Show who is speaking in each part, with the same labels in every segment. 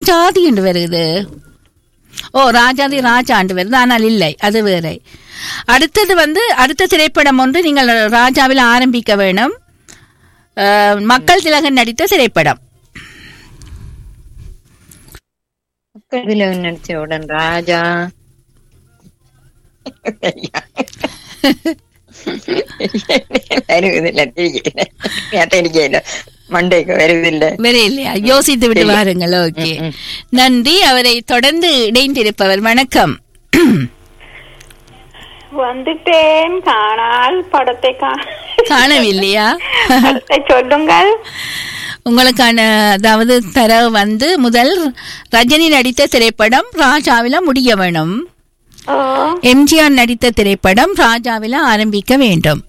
Speaker 1: ராஜாதி என்று வருது ஓ ராஜாதி ராஜாண்டு வருது ஆனால் இல்லை அது வேற அடுத்தது வந்து அடுத்த திரைப்படம் ஒன்று நீங்கள் ராஜாவில் ஆரம்பிக்க வேணும் அஹ், மக்கள் திலகன் நடித்த திரைப்படம்
Speaker 2: இதுல நடிச்ச உடன் ராஜா வருவதில்ல தெரியல தெரியல மண்டைக்கு வருவதில்ல
Speaker 1: வேற இல்லையா யோசித்து விட்டு வாருங்கள் ஓகே
Speaker 2: ம், ம்.
Speaker 1: நன்றி அவரை தொடர்ந்து இணைந்திருப்பவர் வணக்கம்
Speaker 3: வந்துட்டேன் காணால் படத்தை கா-
Speaker 1: காணவில்லையா
Speaker 3: படத்தை சொல்லுங்கள்
Speaker 1: உங்களுக்கான அதாவது தரவு வந்து முதல் ரஜினி நடித்த திரைப்படம் ராஜாவில முடிய வேணும்
Speaker 3: ஓ
Speaker 1: எம்ஜிஆர் நடித்த திரைப்படம் ராஜாவில ஆரம்பிக்க வேண்டும்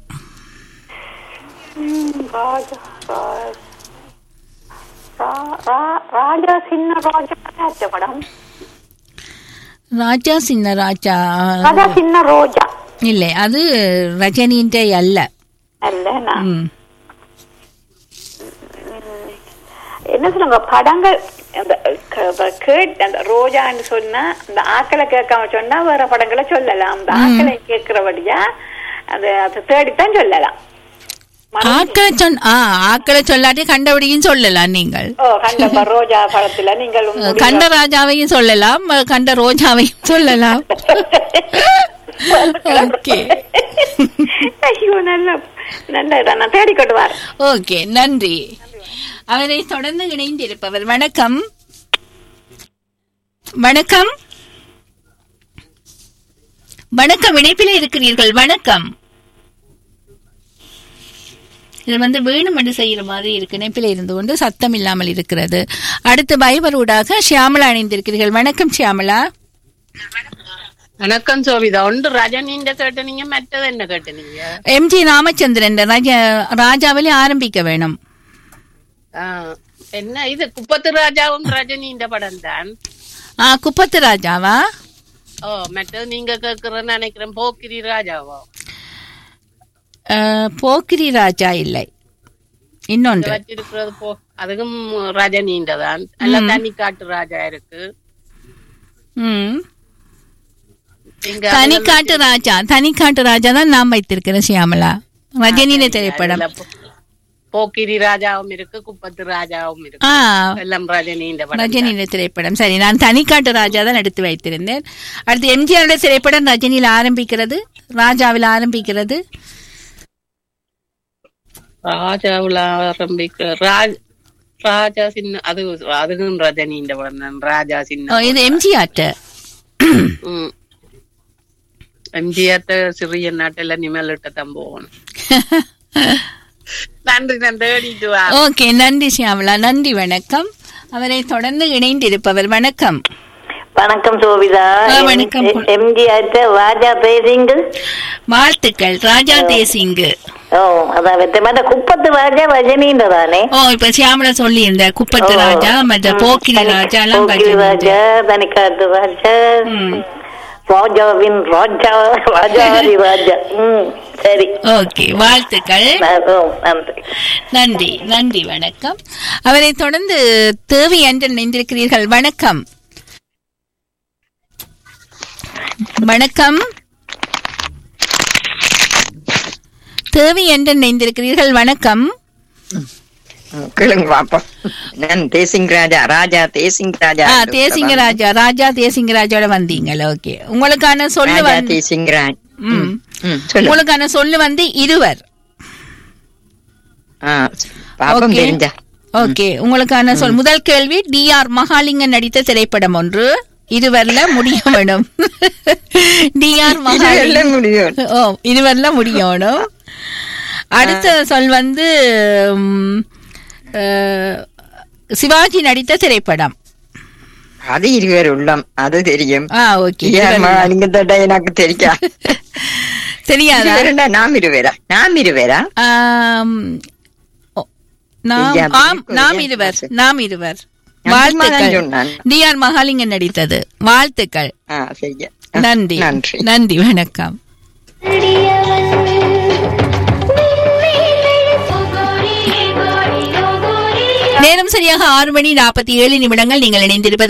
Speaker 3: ம், ராஜா ரா- ரா- ரா- ராஜா சின்ன ராஜா ராஜா படம்
Speaker 1: ராஜா சின்ன ராஜா
Speaker 3: ராஜா சின்ன ரோஜா
Speaker 1: இல்லை அது ரஜினின்ற அல்ல
Speaker 3: அல்ல நான்
Speaker 1: ம்.
Speaker 3: என்ன சொல்லுங்க படங்கள் அந்த க- கேட் அந்த ரோஜான்னு சொன்னா அந்த ஆக்களை கேட்காம சொன்னா வேற படங்களை சொல்லலாம் அந்த ஆக்களை கேட்கிறபடியா அது அதை தேடித்தான் சொல்லலாம் மறந்து-
Speaker 1: ஆக்களை சொன் ஆ ஆக்களை சொல்லாட்டி கண்டபடியும் சொல்லலாம் நீங்கள்
Speaker 3: ஓ கண்ட ரோஜா படத்துல நீங்கள் உங்களுடைய-
Speaker 1: கண்ட ராஜாவையும் சொல்லலாம் கண்ட ரோஜாவையும் சொல்லலாம் ஓகே
Speaker 3: ஐயோ நல்ல நல்ல நான் தேடிக்கொண்டு வரேன்
Speaker 1: ஓகே நன்றி அவரை தொடர்ந்து இணைந்திருப்பவர் வணக்கம் வணக்கம் வணக்கம் இணைப்பிலே இருக்கிறீர்கள் வணக்கம் இது வந்து வேணும் என்று செய்யற மாதிரி இருக்கு இணைப்பில் இருந்து கொண்டு சத்தம் இல்லாமல் இருக்கிறது அடுத்து பைபரூடாக ஷியாமலா இணைந்திருக்கிறீர்கள் வணக்கம் ஷியாமலா
Speaker 4: வணக்கம் சோபிதா ஒன்று ரஜினின்ற கேட்டனீங்க மற்றது என்ன கேட்டனீங்க
Speaker 1: எம்ஜி ராமச்சந்திரன் ராஜா ராஜாவிலே ஆரம்பிக்க வேணும்
Speaker 4: ஆ, என்ன இது குப்பத்து ராஜாவும் ரஜினின்ற படம் தான்
Speaker 1: ஆ குப்பத்து ராஜாவா
Speaker 4: ஓ மற்றது நீங்க கேக்குறேன்னு நினைக்கிறேன் போக்கிரி ராஜாவோ
Speaker 1: அஹ், போக்கிரி ராஜா இல்லை இன்னொன்று
Speaker 4: வச்சிருக்கிறது போ அதுக்கும் ரஜினின்ற தான் அல்ல தனி காட்டு ராஜா இருக்கு
Speaker 1: ம்
Speaker 4: நீங்க
Speaker 1: தனிக்காட்டு ராஜா தனிக்காட்டு ராஜா தான் நாம் வைத்திருக்கிறேன் சியாமலா ரஜினியில திரைப்படம்
Speaker 4: அதுல போ- போக்கிரி ராஜாவும் இருக்கு குப்பத்து ராஜாவும் இருக்கு
Speaker 1: ஆ
Speaker 4: எல்லாம் ரஜினின்ற படம் தான்.
Speaker 1: ரஜினியில திரைப்படம் சரி நான் தனிக்காட்டு ராஜா தான் எடுத்து வைத்திருந்தேன் அடுத்து எம்ஜிஆரோட திரைப்படம் ரஜினியில ஆரம்பிக்கிறது ராஜாவில் ஆரம்பிக்கிறது
Speaker 4: ராஜாவுல ஆரம்பிக்க ராஜ் ராஜா சின்ன அது அதுவும் ரஜினின்ற படம் தான் ராஜா
Speaker 1: ஓ,
Speaker 4: சின்ன
Speaker 1: இது எம்ஜிஆர்ட்ட
Speaker 4: ம். எம்ஜிஆர் சிறிய நாட்டுல நிமலிட்ட தான் போகணும் நன்றி நான் தேடிட்டு வா
Speaker 1: ஓகே நன்றி சியாமலா நன்றி வணக்கம் அவரை தொடர்ந்து இணைந்திருப்பவர் வணக்கம்
Speaker 5: வணக்கம் சோபிதா
Speaker 1: ஆ, வணக்கம்.
Speaker 5: எம்ஜிஆர் ராஜா பேசிங்க
Speaker 1: வாழ்த்துக்கள் ராஜா தேசிங்கு
Speaker 5: ஓ அதான் வெத்த மற்ற குப்பத்து ராஜா ரஜினின்ற தானே
Speaker 1: ஓ இப்ப சியாமலா சொல்லி இருந்த குப்பத்து
Speaker 5: ஓ.
Speaker 1: ராஜா மற்ற போக்கிரி
Speaker 5: தனி-
Speaker 1: ராஜா எல்லாம்
Speaker 5: போக்கிரி
Speaker 1: ரஜினி.
Speaker 5: ராஜா தனிக்காட்டு ராஜா
Speaker 1: ம்.
Speaker 5: ராஜாவின் ராஜா ராஜாதி ராஜா ம் சரி
Speaker 1: ஓகே வாழ்த்துக்கள்
Speaker 5: ந- ஓ, நன்றி
Speaker 1: நன்றி நன்றி வணக்கம் அவரை தொடர்ந்து தேவி என்று நினைந்திருக்கிறீர்கள் வணக்கம் வணக்கம் தேவி என்று நினைந்திருக்கிறீர்கள் வணக்கம்
Speaker 2: கேளுங்க பாப்போம் நான் தேசிங் ராஜா ராஜா தேசிங் ராஜா
Speaker 1: ஆ தேசிங்க ராஜா ராஜா தேசிங்க ராஜாவோட வந்தீங்களா ஓகே உங்களுக்கான சொல்லு
Speaker 2: ராஜா
Speaker 1: வந்து
Speaker 2: தேசிங் ராஜ்
Speaker 1: ம்.
Speaker 2: ம் சொல்லு
Speaker 1: உங்களுக்கான சொல்லு வந்து இருவர்
Speaker 2: ஆ பாப்பம்
Speaker 1: Okay.
Speaker 2: தெரிஞ்சா
Speaker 1: ஓகே உங்களுக்கான சொல் முதல் கேள்வி டி ஆர் மகாலிங்கன் நடித்த திரைப்படம் ஒன்று இருவர்ல முடிய வேணும் டி ஆர்
Speaker 2: இதுவெல்லாம்
Speaker 1: மகாலிங்கம்
Speaker 2: முடியும்
Speaker 1: ஓ இருவர்ல முடியணும் அடுத்த சொல் வந்து ம், அஹ், சிவாஜி நடித்த திரைப்படம்
Speaker 2: அது இருவர் உள்ளம் அது தெரியும்
Speaker 1: ஆ ஓகே
Speaker 2: நீங்க தொட்ட எனக்கு தெரியா
Speaker 1: தெரியாதா
Speaker 2: இருவருண்டா நாம் இருவேரா நாம் இருவேரா
Speaker 1: ஆம், ஓ, நாம்
Speaker 2: தெரியாது.
Speaker 1: ஆம் நாம் இருவர் நாம் இருவர்
Speaker 2: நான் சும்மா தான்
Speaker 1: வாழ்த்துக்கள்
Speaker 2: சொன்னேன்.
Speaker 1: டி ஆர் மகாலிங்கன் நடித்தது வாழ்த்துக்கள்
Speaker 2: ஆ சரியா
Speaker 1: நன்றி
Speaker 2: நன்றி
Speaker 1: நன்றி வணக்கம் நேரம் சரியாக ஆறு மணி நாற்பத்தி ஏழு நிமிடங்கள் நீங்கள் இணைந்திருப்பது